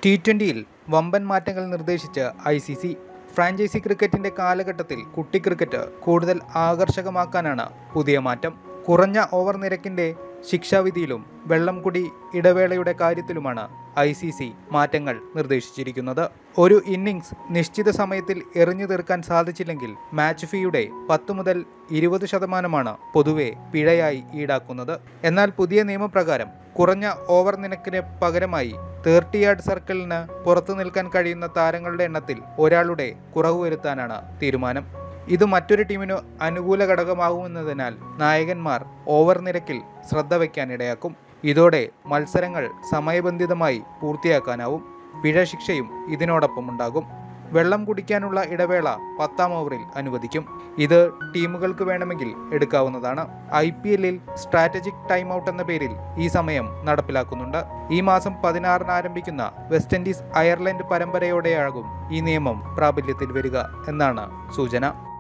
T ട്വൻ്റിയിൽ വമ്പൻ മാറ്റങ്ങൾ നിർദ്ദേശിച്ച് ഐ സി സി ഫ്രാഞ്ചൈസി ക്രിക്കറ്റിന്റെ കാലഘട്ടത്തിൽ കുട്ടി ക്രിക്കറ്റ് കൂടുതൽ ആകർഷകമാക്കാനാണ് പുതിയ മാറ്റം കുറഞ്ഞ ഓവർ നിരക്കിന്റെ ശിക്ഷാവിധിയിലും വെള്ളം കുടി ഇടവേളയുടെ കാര്യത്തിലുമാണ് ഐ സി സി മാറ്റങ്ങൾ നിർദ്ദേശിച്ചിരിക്കുന്നത് ഒരു ഇന്നിംഗ്സ് നിശ്ചിത സമയത്തിൽ എറിഞ്ഞു തീർക്കാൻ സാധിച്ചില്ലെങ്കിൽ മാച്ച് ഫീയുടെ പത്ത് മുതൽ ഇരുപത് ശതമാനമാണ് പൊതുവെ പിഴയായി ഈടാക്കുന്നത് എന്നാൽ പുതിയ നിയമപ്രകാരം കുറഞ്ഞ ഓവർ നിരക്കിന് പകരമായി തേർട്ടി യാർഡ് സർക്കിളിന് പുറത്തു നിൽക്കാൻ കഴിയുന്ന താരങ്ങളുടെ എണ്ണത്തിൽ ഒരാളുടെ കുറവ് വരുത്താനാണ് തീരുമാനം ഇത് മറ്റൊരു ടീമിനു അനുകൂല ഘടകമാകുമെന്നതിനാൽ നായകന്മാർ ഓവർ നിരക്കിൽ ശ്രദ്ധ വയ്ക്കാനിടയാക്കും ഇതോടെ മത്സരങ്ങൾ സമയബന്ധിതമായി പൂർത്തിയാക്കാനാവും പിഴ ശിക്ഷയും ഇതിനോടൊപ്പം ഉണ്ടാകും വെള്ളം കുടിക്കാനുള്ള ഇടവേള പത്താം ഓവറിൽ അനുവദിക്കും ഇത് ടീമുകൾക്ക് വേണമെങ്കിൽ എടുക്കാവുന്നതാണ് ഐ പി എല്ലിൽ സ്ട്രാറ്റജിക് ടൈം ഔട്ട് എന്ന പേരിൽ ഈ സമയം നടപ്പിലാക്കുന്നുണ്ട് ഈ മാസം പതിനാറിന് ആരംഭിക്കുന്ന വെസ്റ്റ് ഇൻഡീസ് അയർലൻഡ് പരമ്പരയോടെയാകും ഈ നിയമം പ്രാബല്യത്തിൽ വരിക എന്നാണ് സൂചന